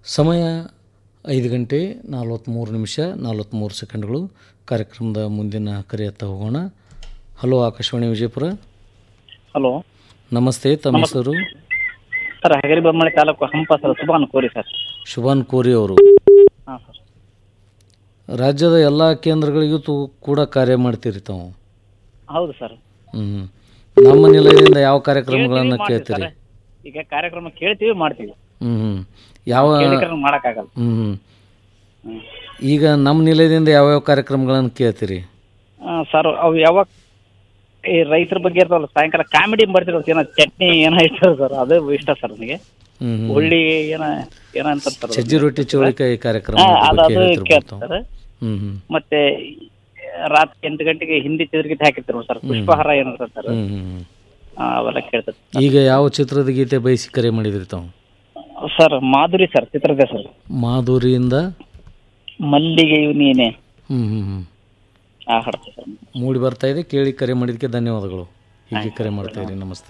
ಸಮಯ ಐದು ಗಂಟೆ ನಲ್ವತ್ತ್ಮೂರು ನಿಮಿಷ ನಲ್ವತ್ತ್ಮೂರು ಸೆಕೆಂಡ್ಗಳು ಕಾರ್ಯಕ್ರಮದ ಮುಂದಿನ ಕರೆಯತ್ತ ಹೋಗೋಣ ಹಲೋ ಆಕಾಶವಾಣಿ ವಿಜಯಪುರ ಹಲೋ ನಮಸ್ತೆ ತಮ್ಮ ಹೆಸರು sir Hagaribommanahalli taluk Hampa sir Subhan Kori sir ಶುಭಾನ್ ಕೋರಿ ಅವರು ಹಾಂ ಸರ್ ರಾಜ್ಯದ ಎಲ್ಲ ಕೇಂದ್ರಗಳಿಗೂ ತು ಕೂಡ ಕಾರ್ಯ ಮಾಡ್ತೀರಿ ತಾವು ಹೌದು ಸರ್ ಹ್ಞೂ ನಮ್ಮ ನಿಲಯದಿಂದ ಯಾವ ಕಾರ್ಯಕ್ರಮಗಳನ್ನು ಕೇಳ್ತೀರಿ ಈಗ ಕಾರ್ಯಕ್ರಮ ಕೇಳ್ತೀವಿ ಮಾಡ್ತೀವಿ ಹ್ಞೂ ಹ್ಞೂ ಯಾವ ಕೇಳಿದ್ರೆ ಮಾಡೋಕ್ಕಾಗಲ್ಲ ಹ್ಞೂ ಹ್ಞೂ ಈಗ ನಮ್ಮ ನಿಲಯದಿಂದ ಯಾವ್ಯಾವ ಕಾರ್ಯಕ್ರಮಗಳನ್ನು ಕೇಳ್ತೀರಿ ಆ, ಸರ್ ಅವು ಯಾವಾಗ ಈ ರೈತರ ಬಗ್ಗೆ ಇರ್ತಾವಲ್ಲ ಸಾಯಂಕಾಲ ಕಾಮಿಡಿ ಬರ್ತಿರೋದು ಏನೋ ಚಟ್ನಿ ಏನೋ ಇರ್ತದೆ ಸರ್ ಅದು ಇಷ್ಟ ಸರ್ ನನಗೆ ಹ್ಞೂ ಹ್ಞೂ ಉಳ್ಳಿ ಏನೋ ಏನೋ ಅಂತ ಸರ್ ಸಜ್ಜಿ ರೊಟ್ಟಿ ಚೋಳಿಕಾಯಿ ಕಾರ್ಯಕ್ರಮ ಹಾ, ಅದು ಬಗ್ಗೆ ಅದು ಹೇಳ್ತಿರ್ಬೋದು ಕೇಳ್ತಾರೆ ತಾವು. ಸರ್ ಹ್ಞೂ ಹ್ಞೂ ಮತ್ತೆ ರಾತ್ರಿ ಎಂಟು ಗಂಟೆಗೆ ಹಿಂದಿ ಚಿತ್ರಗೀತೆ ಹಾಕಿರ್ತಾರೆ ಸರ್ ಪುಷ್ಪಹಾರ ಏನಿರ್ತದೆ ಸರ್ ಹ್ಞೂ ಹ್ಞೂ ಹ್ಞೂ ಆ, ಅವೆಲ್ಲ ಕೇಳ್ತದೆ ಈಗ ಯಾವ ಚಿತ್ರದ ಗೀತೆ ಬಯಸಿ ಕರೆ ಮಾಡಿದ್ರಿ ತಾವು ಸರ್ ಮಾಧುರಿ ಸರ್ ಚಿತ್ರದ ಸರ್ ಮಾಧುರಿಯಿಂದ ಮಲ್ಲಿಗೆಯು ನೀನೆ ಹ್ಞೂ ಹ್ಞೂ ಹ್ಞೂ ಆ ಹಾಡ್ತೀವಿ ಸರ್ ಮೂಡಿ ಬರ್ತಾ ಇದೆ ಕೇಳಿ ಕರೆ ಮಾಡಿದ್ದಕ್ಕೆ ಧನ್ಯವಾದಗಳು ಹೀಗೆ ಕರೆ ಮಾಡ್ತಾ ಇರಿ ನಮಸ್ತೆ